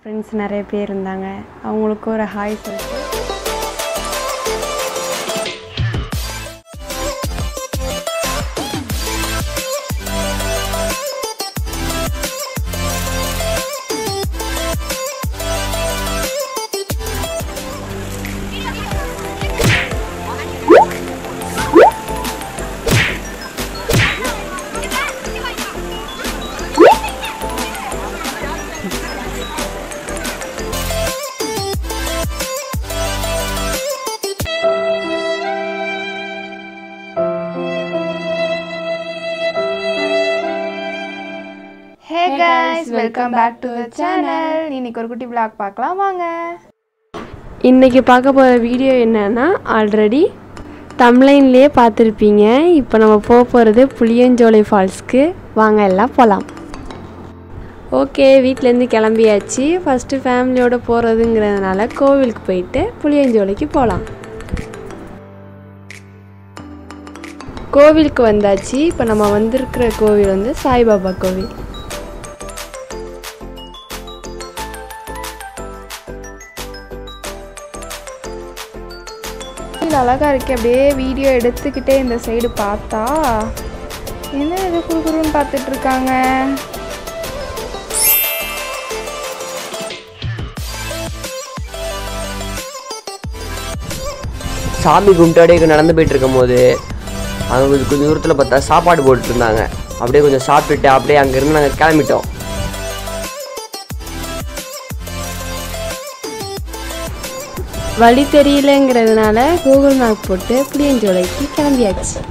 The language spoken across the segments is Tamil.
ஃப்ரெண்ட்ஸ் நிறைய பேர் இருந்தாங்க அவங்களுக்கு ஒரு ஹாய் சொல்லிட்டு hey guys welcome back to the channel இன்னைக்கு ஒரு குட்டி vlog பார்க்கலாம் வாங்க இன்னைக்கு பார்க்க போகிற வீடியோ என்னன்னா ஆல்ரெடி தமிழ்லைன்லேயே பார்த்துருப்பீங்க இப்போ நம்ம போக போகிறது புளியஞ்சோலை ஃபால்ஸ்க்கு வாங்க எல்லாம் போகலாம் ஓகே வீட்டிலேருந்து கிளம்பியாச்சு ஃபஸ்ட்டு ஃபேமிலியோடு போகிறதுங்கிறதுனால கோவிலுக்கு போயிட்டு புளியஞ்சோலைக்கு போகலாம் கோவிலுக்கு வந்தாச்சு இப்போ நம்ம வந்திருக்கிற கோவில் வந்து சாய்பாபா கோவில் இது அழகாக இருக்கு அப்படியே வீடியோ எடுத்துக்கிட்டே இந்த சைடு பார்த்தா என்ன இது குறுகுறுன்னு பார்த்துட்டு இருக்காங்க சாமி கும்பிட்டாடே நடந்து போயிட்டு இருக்கும்போது அங்கே கொஞ்சம் கொஞ்சம் தூரத்தில் பார்த்தா சாப்பாடு போட்டுட்டு இருந்தாங்க அப்படியே கொஞ்சம் சாப்பிட்டுட்டு அப்படியே அங்கேருந்து நாங்கள் கிளம்பிட்டோம் வழி தெரியலங்கிறதுனால கூகுள் மேப் போட்டு புளியஞ்சோலைக்கு கிளம்பியாச்சு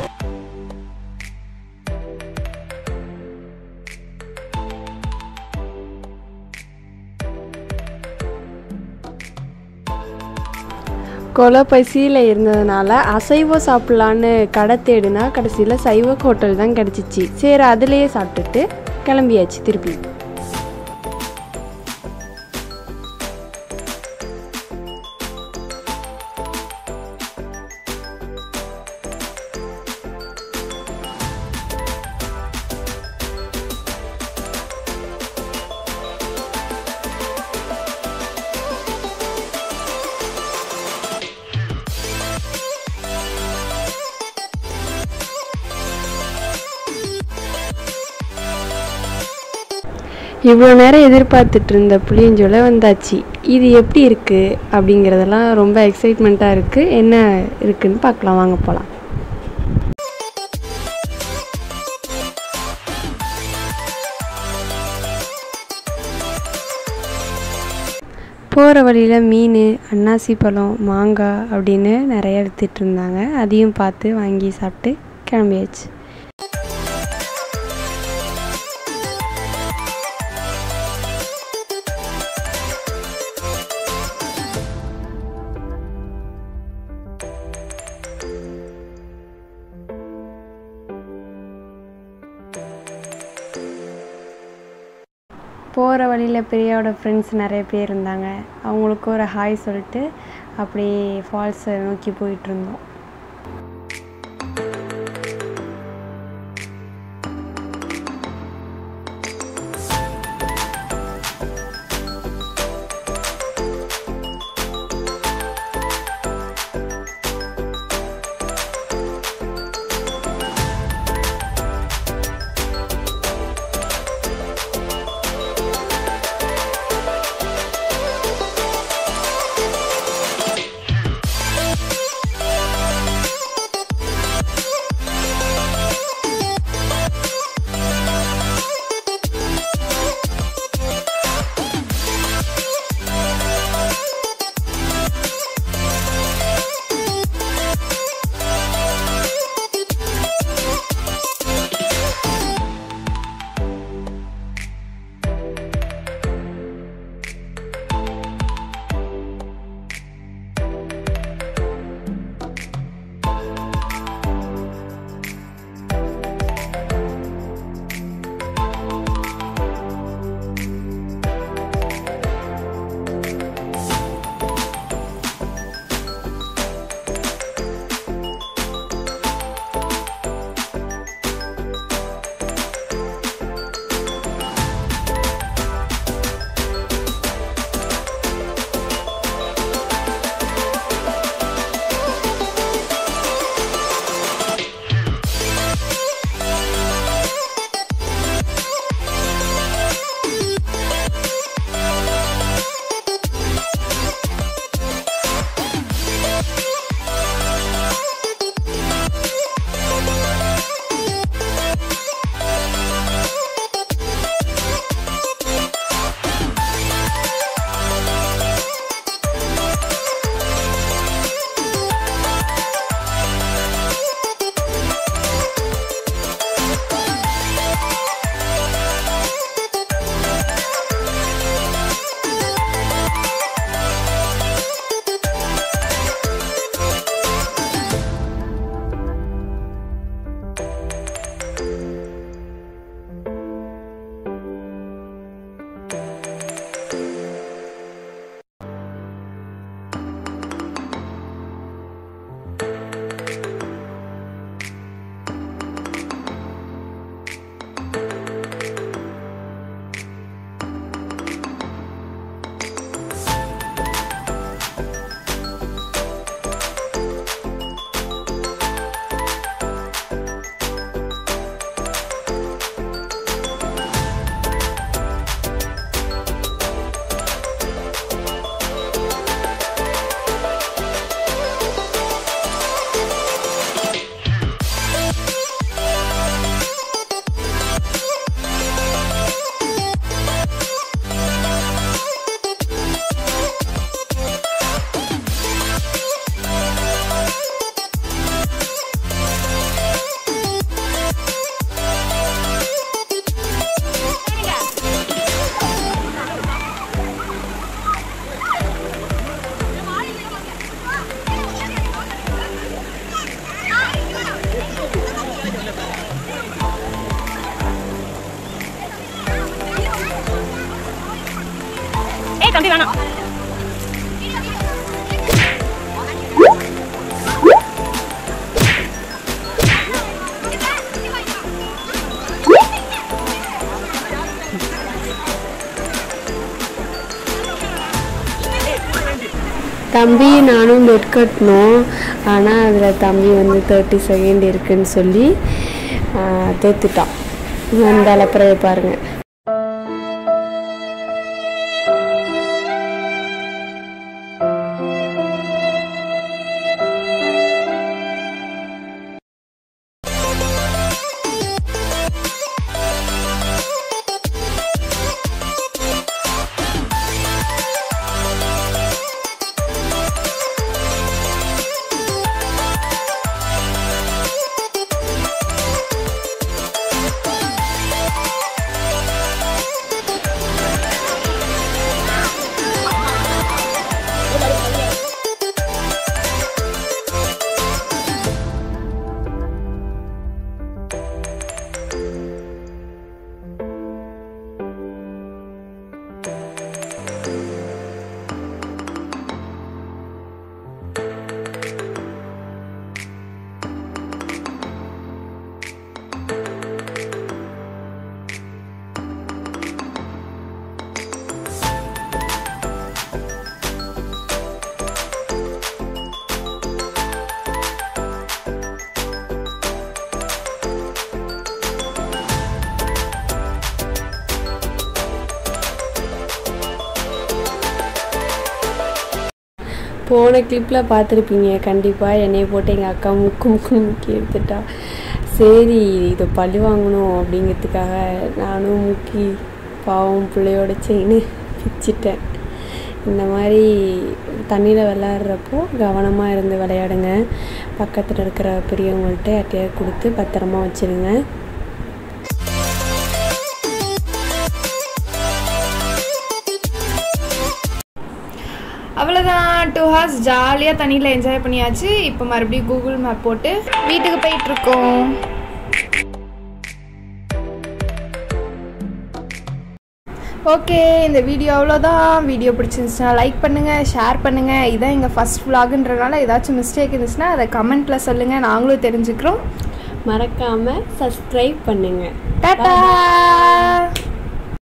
கொலை பசியில் இருந்ததுனால அசைவம் சாப்பிட்லான்னு கடை தேடுனா கடைசியில் சைவ ஹோட்டல் தான் கிடச்சிச்சு சரி அதுலேயே சாப்பிட்டுட்டு கிளம்பியாச்சு திருப்பி இவ்வளோ நேரம் எதிர்பார்த்துட்டு இருந்த புளியஞ்சோலை வந்தாச்சு இது எப்படி இருக்குது அப்படிங்கிறதெல்லாம் ரொம்ப எக்ஸைட்மெண்ட்டாக இருக்குது என்ன இருக்குன்னு பார்க்கலாம் வாங்க போகலாம் போகிற வழியில் மீன் அன்னாசி பழம் மாங்காய் அப்படின்னு நிறைய வித்துட்டு இருந்தாங்க அதையும் பார்த்து வாங்கி சாப்பிட்டு கிளம்பியாச்சு போகிற வழியில் பிரியாவோட ஃப்ரெண்ட்ஸ் நிறைய பேர் இருந்தாங்க அவங்களுக்கு ஒரு ஹாய் சொல்லிட்டு அப்படியே ஃபால்ஸை நோக்கி போயிட்டு இருந்தோம் தம்பி வேணாம் தம்பி நானும் பெட் கட்டணும் ஆனால் அதில் தம்பி வந்து தேர்ட்டி செகண்ட் இருக்குன்னு சொல்லி ஆஹ், தோத்துட்டான் அந்த அலப்புறையை பாருங்கள் போன கிளிப்பில் பார்த்துருப்பீங்க கண்டிப்பாக என்னைய போட்டு எங்கள் அக்கா முக்கு முக்கு முக்கி எடுத்துட்டா சரி இதை பழி வாங்கணும் அப்படிங்கிறதுக்காக நானும் முக்கி பாவம் பிள்ளையோட செயின் பிச்சிட்டேன் இந்த மாதிரி தண்ணியில் விளையாடுறப்போ கவனமாக இருந்து விளையாடுங்க பக்கத்தில் இருக்கிற பெரியவங்கள்ட்ட யார்ட்டையாவது கொடுத்து பத்திரமா வச்சுருங்க அவ்வளோதான் டூ ஹார்ஸ் ஜாலியாக தண்ணியில் என்ஜாய் பண்ணியாச்சு இப்போ மறுபடியும் கூகுள் மேப் போட்டு வீட்டுக்கு போயிட்டுருக்கோம் ஓகே இந்த வீடியோ அவ்வளோதான் வீடியோ பிடிச்சிருந்துச்சுன்னா லைக் பண்ணுங்கள் ஷேர் பண்ணுங்கள் இதான் எங்கள் ஃபஸ்ட் vlogன்றனால ஏதாச்சும் மிஸ்டேக் இருந்துச்சுன்னா அதை கமெண்ட்டில் சொல்லுங்கள் நாங்களும் தெரிஞ்சுக்கிறோம் மறக்காமல் சப்ஸ்கிரைப் பண்ணுங்கள் டாட்டா